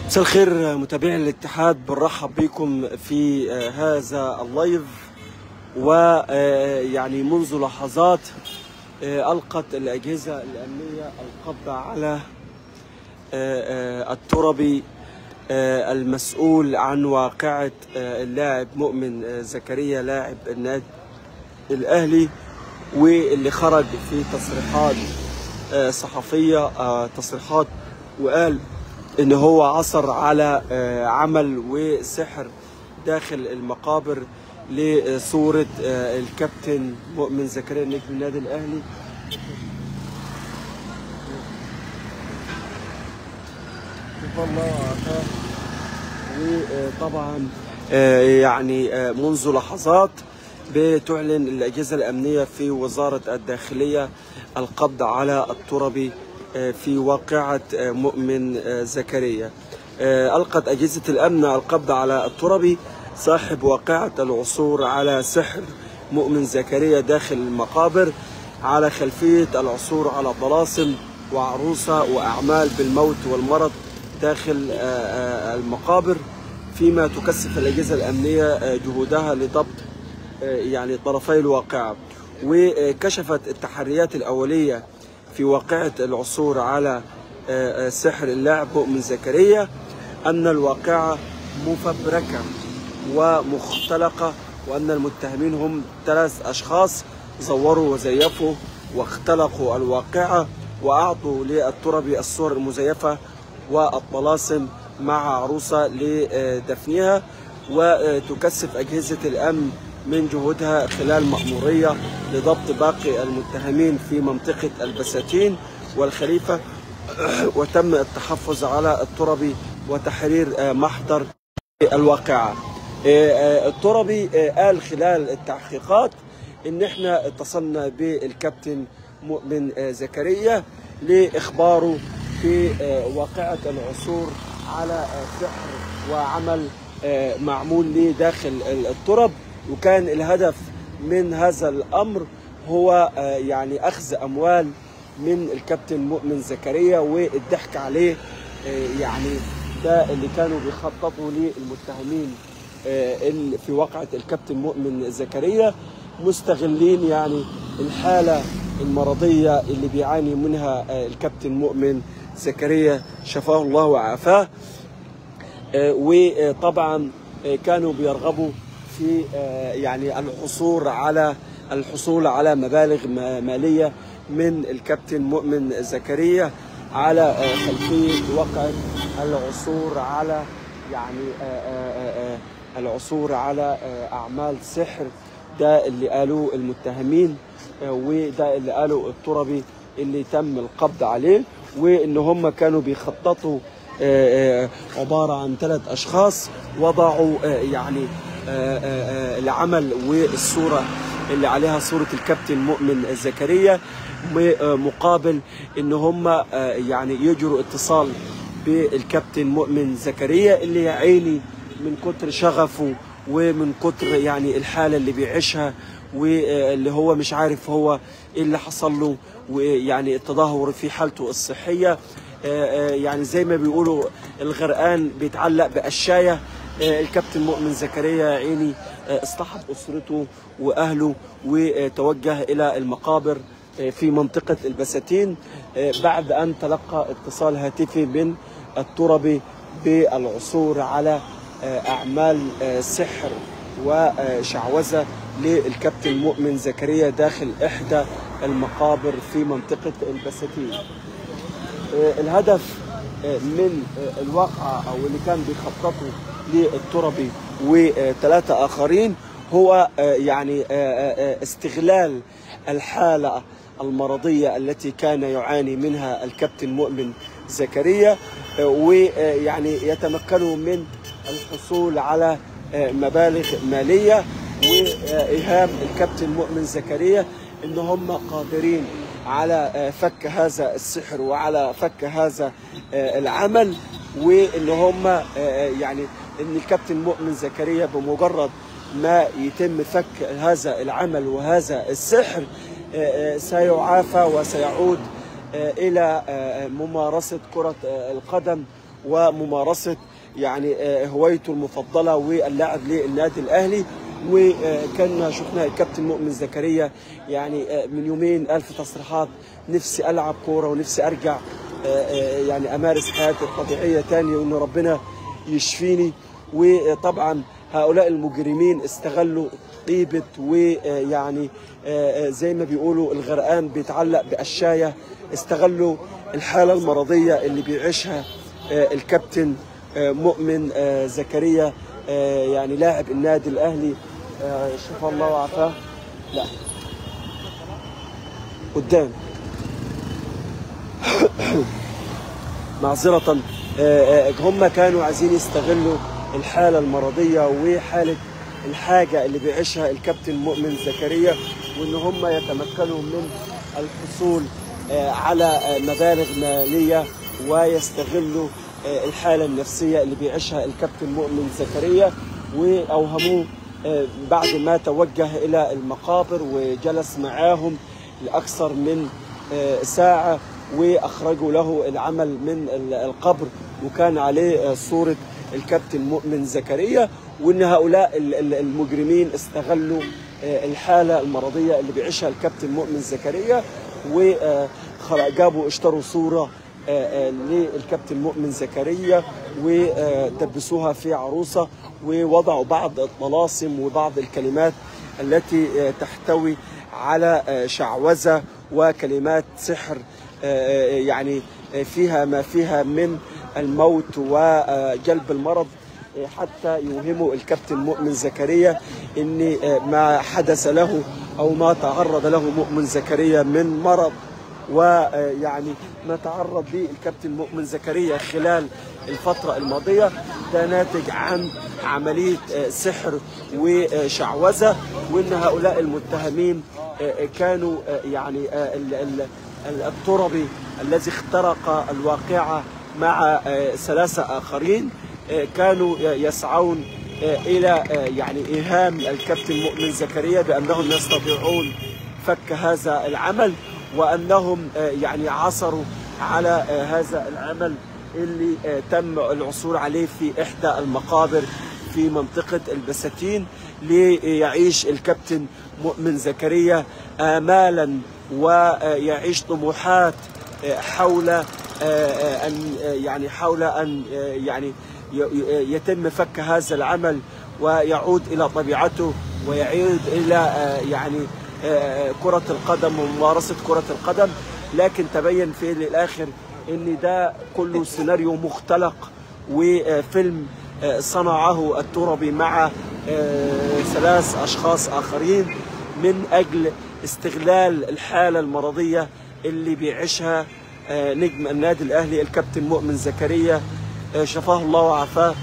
مساء الخير متابعي الاتحاد بنرحب بكم في آه، هذا اللايف ويعني منذ لحظات آه، ألقت الأجهزة الأمنية القبض على آه، آه، التربي آه، المسؤول عن واقعة آه، اللاعب مؤمن آه، زكريا لاعب النادي الأهلي واللي خرج في تصريحات آه، صحفية آه، تصريحات وقال ان هو عثر على آه، عمل وسحر داخل المقابر لصورة آه، الكابتن مؤمن زكريا نجم النادي الأهلي شوف الله وعافاه وطبعا آه، يعني آه، منذ لحظات بتعلن الأجهزة الأمنية في وزارة الداخلية القبض على التربي آه، في واقعة آه، مؤمن آه، زكريا آه، ألقت أجهزة الأمن القبض على التربي صاحب واقعة العثور على سحر مؤمن زكريا داخل المقابر على خلفية العثور على طلاسم وعروسة وأعمال بالموت والمرض داخل آه، آه، المقابر فيما تكثف الأجهزة الأمنية آه، جهودها لضبط آه، يعني طرفي الواقعة وكشفت التحريات الأولية في واقعة العثور على آه، آه، سحر اللاعب مؤمن زكريا أن الواقعة مفبركة ومختلقة وأن المتهمين هم ثلاث أشخاص زوروا وزيفوا واختلقوا الواقعة وأعطوا للتربي الصور المزيفة والطلاسم مع عروسة لدفنها وتكثف أجهزة الأمن من جهودها خلال مأمورية لضبط باقي المتهمين في منطقة البساتين والخليفة وتم التحفظ على التربي وتحرير آه، محضر الواقعة آه، آه، التربي آه، قال خلال التحقيقات ان احنا اتصلنا بالكابتن مؤمن آه، زكريا لاخباره في آه، واقعة العثور على آه، سحر وعمل آه، معمول ليه داخل ال- الترب وكان الهدف من هذا الامر هو آه، يعني اخذ اموال من الكابتن مؤمن زكريا والضحك عليه آه، يعني ده اللي كانوا بيخططوا للمتهمين آه، ال- في واقعة الكابتن مؤمن زكريا مستغلين يعني الحالة المرضية اللي بيعاني منها آه، الكابتن مؤمن زكريا شفاه الله وعافاه آه، وطبعا آه، كانوا بيرغبوا في آه، يعني الحصول على الحصول على مبالغ ما- ماليه من الكابتن مؤمن زكريا على آه، خلفيه وقع العثور على يعني آه، آه، آه، آه، العثور على آه، اعمال سحر ده اللي قالوه المتهمين آه، وده اللي قاله التربي اللي تم القبض عليه وان هم كانوا بيخططوا آه، آه، عباره عن ثلاث اشخاص وضعوا آه، يعني آه، آه، آه، العمل والصوره اللي عليها صوره الكابتن مؤمن زكريا م- آه، مقابل ان هم آه، يعني يجروا اتصال بالكابتن مؤمن زكريا اللي يا عيني من كتر شغفه ومن كتر يعني الحاله اللي بيعيشها واللي هو مش عارف هو ايه اللي حصل له ويعني التدهور في حالته الصحيه آه، آه، يعني زي ما بيقولوا الغرقان بيتعلق بقشايه آه، الكابتن مؤمن زكريا يا عيني آه، اصطحب اسرته واهله وتوجه الى المقابر آه، في منطقه البساتين آه، بعد ان تلقى اتصال هاتفي من التربي بالعثور على آه، اعمال آه، سحر وشعوذه للكابتن مؤمن زكريا داخل احدى المقابر في منطقه البساتين. آه، الهدف آه، من آه، الواقعة أو اللي كان بيخططوا للتربي وثلاثة آخرين هو آه، يعني آه، آه، آه، استغلال الحالة المرضية التي كان يعاني منها الكابتن مؤمن زكريا آه، ويعني يتمكنوا من الحصول على آه، مبالغ مالية وإيهام الكابتن مؤمن زكريا ان هم قادرين على آه، فك هذا السحر وعلى فك هذا آه، العمل وان هم آه، آه، يعني ان الكابتن مؤمن زكريا بمجرد ما يتم فك هذا العمل وهذا السحر آه، آه، سيعافى وسيعود آه، الى آه، ممارسه كره آه، القدم وممارسه يعني آه، هوايته المفضله واللعب للنادي الاهلي وكان شفنا الكابتن مؤمن زكريا يعني آه، من يومين الف تصريحات نفسي العب كوره ونفسي ارجع آه، آه، يعني امارس حياتي الطبيعيه تاني وان ربنا يشفيني وطبعا هؤلاء المجرمين استغلوا طيبة ويعني زي ما بيقولوا الغرقان بيتعلق بقشاية استغلوا الحالة المرضية اللي بيعيشها آه، الكابتن آه، مؤمن آه، زكريا آه، يعني لاعب النادي الأهلي آه، شفى الله وعافاه لا قدام معذرة آه، آه، هم كانوا عايزين يستغلوا الحالة المرضية وحالة الحاجة اللي بيعيشها الكابتن مؤمن زكريا وإن هم يتمكنوا من الحصول آه، على آه، مبالغ مالية ويستغلوا آه، الحالة النفسية اللي بيعيشها الكابتن مؤمن زكريا وأوهموه آه، بعد ما توجه إلى المقابر وجلس معاهم لأكثر من آه، ساعة واخرجوا له العمل من ال- القبر وكان عليه آه، صوره الكابتن مؤمن زكريا وان هؤلاء ال- ال- المجرمين استغلوا آه، الحاله المرضيه اللي بيعيشها الكابتن مؤمن زكريا وجابوا اشتروا صوره آه، آه، للكابتن مؤمن زكريا ودبسوها في عروسه ووضعوا بعض الطلاسم وبعض الكلمات التي آه، تحتوي على آه، شعوذه وكلمات سحر آه، آه، يعني آه، فيها ما فيها من الموت وجلب المرض آه، حتى يوهموا الكابتن مؤمن زكريا ان آه، ما حدث له او ما تعرض له مؤمن زكريا من مرض ويعني ما تعرض به الكابتن مؤمن زكريا خلال الفترة الماضية ده ناتج عن عملية آه، سحر وشعوذة وإن هؤلاء المتهمين آه، كانوا آه، يعني آه، ال- ال- ال- التربي الذي اخترق الواقعة مع آه، ثلاثة آخرين آه، كانوا يسعون آه، إلى آه، يعني إيهام الكابتن مؤمن زكريا بأنهم يستطيعون فك هذا العمل وانهم آه، يعني عثروا على آه، هذا العمل اللي آه، تم العثور عليه في احدى المقابر في منطقه البساتين ليعيش الكابتن مؤمن زكريا امالا ويعيش طموحات آه، حول آه، آه، ان آه، يعني حول ان آه، يعني ي- ي- يتم فك هذا العمل ويعود الى طبيعته ويعود الى آه، يعني آه، كرة القدم وممارسة كرة القدم لكن تبين في الآخر ان ده كله سيناريو مختلق وفيلم آه، صنعه التربي مع آه، ثلاث أشخاص آخرين من أجل استغلال الحالة المرضية اللي بيعيشها آه، نجم النادي الأهلي الكابتن مؤمن زكريا آه، شفاه الله وعافاه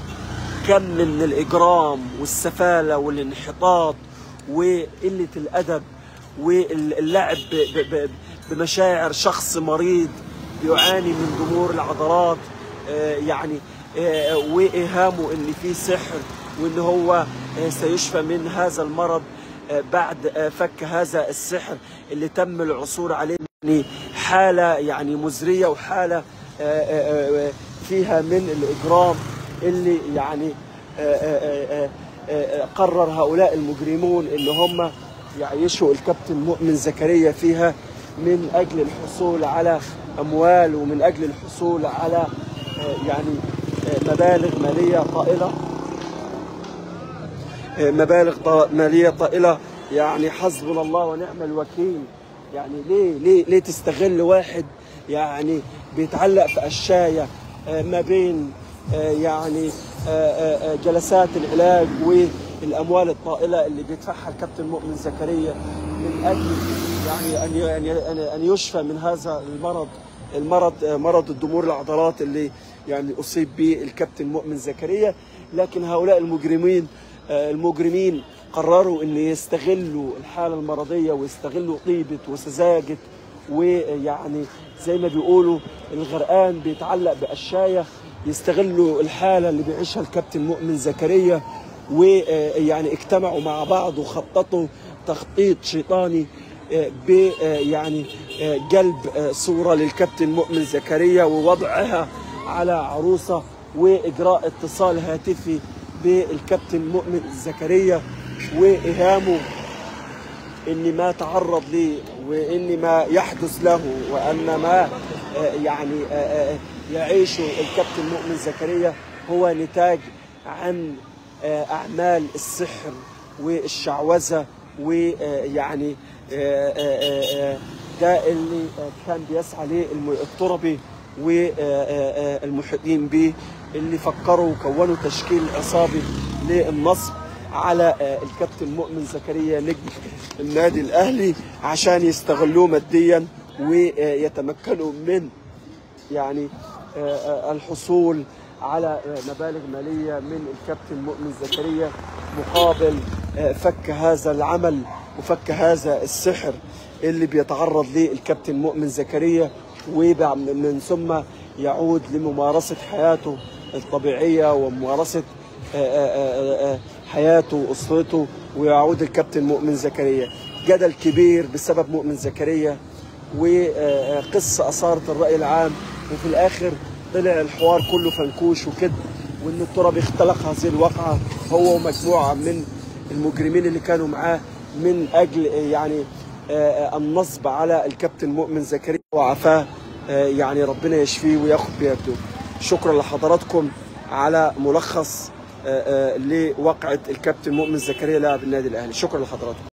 كم من الإجرام والسفالة والانحطاط وقلة الأدب واللعب ب- ب- ب- بمشاعر شخص مريض بيعاني من ضمور العضلات آه، يعني آه، وإيهامه إن في سحر وإن هو آه، سيشفى من هذا المرض آه، بعد آه، فك هذا السحر اللي تم العثور عليه يعني حالة يعني مزرية وحالة آه، آه، آه، فيها من الإجرام اللي يعني آه، آه، آه، آه، قرر هؤلاء المجرمون ان هم يعيشوا الكابتن مؤمن زكريا فيها من اجل الحصول على اموال ومن اجل الحصول على آه، يعني آه، مبالغ ماليه طائله آه، مبالغ ط- ماليه طائله يعني حسبنا الله ونعم الوكيل يعني ليه ليه ليه تستغل واحد يعني بيتعلق في قشايه آه، ما بين آه، يعني آه، آه، آه، جلسات العلاج والاموال الطائله اللي بيدفعها الكابتن مؤمن زكريا من اجل يعني ان ي- ان ي- أن- ان يشفى من هذا المرض المرض آه، مرض الضمور العضلات اللي يعني اصيب به الكابتن مؤمن زكريا لكن هؤلاء المجرمين آه، المجرمين قرروا ان يستغلوا الحاله المرضيه ويستغلوا طيبه وسذاجه ويعني زي ما بيقولوا الغرقان بيتعلق بقشايه يستغلوا الحاله اللي بيعيشها الكابتن مؤمن زكريا ويعني اجتمعوا مع بعض وخططوا تخطيط شيطاني آه، ب آه، يعني آه، جلب آه، صوره للكابتن مؤمن زكريا ووضعها على عروسه واجراء اتصال هاتفي بالكابتن مؤمن زكريا وايهامه ان ما تعرض ليه وان ما يحدث له وان ما آه، يعني آه، آه، يعيشه الكابتن مؤمن زكريا هو نتاج عن آه، اعمال السحر والشعوذه ويعني ده اللي آه، كان بيسعى ليه الم- التربي والمحيطين به اللي فكروا وكونوا تشكيل عصابي للنصب على آه، الكابتن مؤمن زكريا نجم النادي الاهلي عشان يستغلوه ماديا ويتمكنوا من يعني آه، آه، الحصول على آه، مبالغ ماليه من الكابتن مؤمن زكريا مقابل آه، فك هذا العمل وفك هذا السحر اللي بيتعرض ليه الكابتن مؤمن زكريا ومن ثم يعود لممارسه حياته الطبيعيه وممارسه آه، آه، آه، آه، حياته واسرته ويعود الكابتن مؤمن زكريا جدل كبير بسبب مؤمن زكريا وقصه اثارت الراي العام وفي الاخر طلع الحوار كله فنكوش وكده وان الترابي اختلق هذه الواقعه هو ومجموعه من المجرمين اللي كانوا معاه من اجل آه، يعني آه، النصب على الكابتن مؤمن زكريا وعفاه آه، يعني ربنا يشفيه وياخد بيده شكرا لحضراتكم على ملخص آه، آه، لواقعه الكابتن مؤمن زكريا لاعب النادي الاهلي شكرا لحضراتكم